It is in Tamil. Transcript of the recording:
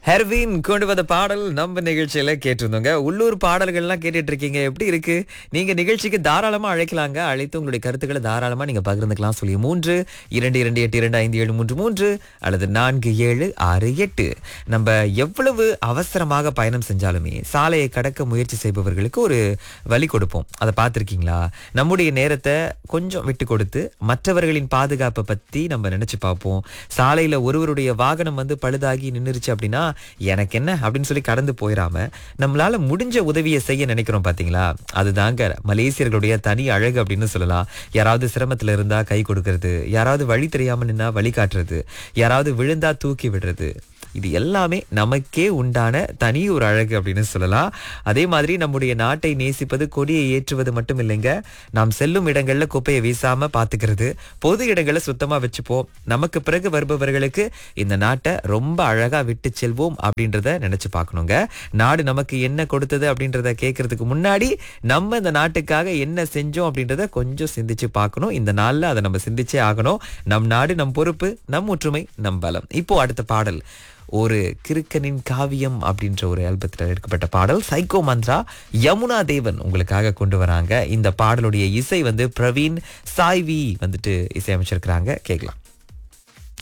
ஹெர்வின் கொண்டு வந்த பாடல் நம்ம நிகழ்ச்சியில கேட்டிருந்தோங்க உள்ளூர் பாடல்கள்லாம் கேட்டுட்டு இருக்கீங்க எப்படி இருக்கு நீங்க நிகழ்ச்சிக்கு தாராளமா அழைக்கலாங்க அழைத்து உங்களுடைய கருத்துக்களை தாராளமா நீங்க பகிர்ந்துக்கலாம் சொல்லி மூன்று இரண்டு இரண்டு எட்டு இரண்டு ஐந்து ஏழு மூன்று மூன்று அல்லது நான்கு ஏழு ஆறு எட்டு நம்ம எவ்வளவு அவசரமாக பயணம் செஞ்சாலுமே சாலையை கடக்க முயற்சி செய்பவர்களுக்கு ஒரு வழி கொடுப்போம் அதை பார்த்துருக்கீங்களா நம்முடைய நேரத்தை கொஞ்சம் விட்டு கொடுத்து மற்றவர்களின் பாதுகாப்பை பத்தி நம்ம நினைச்சு பார்ப்போம் சாலையில ஒருவருடைய வாகனம் வந்து பழுதாகி நின்னுருச்சு அப்படின்னா எனக்கு என்ன அப்படின்னு சொல்லி கடந்து போயிடாம நம்மளால முடிஞ்ச உதவியை செய்ய நினைக்கிறோம் பாத்தீங்களா அதுதாங்க மலேசியர்களுடைய தனி அழகு அப்படின்னு சொல்லலாம் யாராவது சிரமத்துல இருந்தா கை கொடுக்கறது யாராவது வழி தெரியாம நின்னா வழி காட்டுறது யாராவது விழுந்தா தூக்கி விடுறது இது எல்லாமே நமக்கே உண்டான தனி ஒரு அழகு அப்படின்னு சொல்லலாம் அதே மாதிரி நம்முடைய நாட்டை நேசிப்பது கொடியை ஏற்றுவது மட்டும் இல்லைங்க நாம் செல்லும் இடங்கள்ல குப்பையை வீசாம பாத்துக்கிறது பொது இடங்களை சுத்தமா வச்சுப்போம் நமக்கு பிறகு வருபவர்களுக்கு இந்த நாட்டை ரொம்ப அழகா விட்டு செல்வோம் அப்படின்றத நினைச்சு பார்க்கணுங்க நாடு நமக்கு என்ன கொடுத்தது அப்படின்றத கேட்கறதுக்கு முன்னாடி நம்ம இந்த நாட்டுக்காக என்ன செஞ்சோம் அப்படின்றத கொஞ்சம் சிந்திச்சு பார்க்கணும் இந்த நாள்ல அதை நம்ம சிந்திச்சே ஆகணும் நம் நாடு நம் பொறுப்பு நம் ஒற்றுமை நம் பலம் இப்போ அடுத்த பாடல் ஒரு கிறுக்கனின் காவியம் அப்படின்ற ஒரு ஆல்பத்தில் எடுக்கப்பட்ட பாடல் சைக்கோ மந்த்ரா யமுனா தேவன் உங்களுக்காக கொண்டு வராங்க இந்த பாடலுடைய இசை வந்து பிரவீன் சாய்வி வந்துட்டு இசையமைச்சிருக்கிறாங்க கேட்கலாம்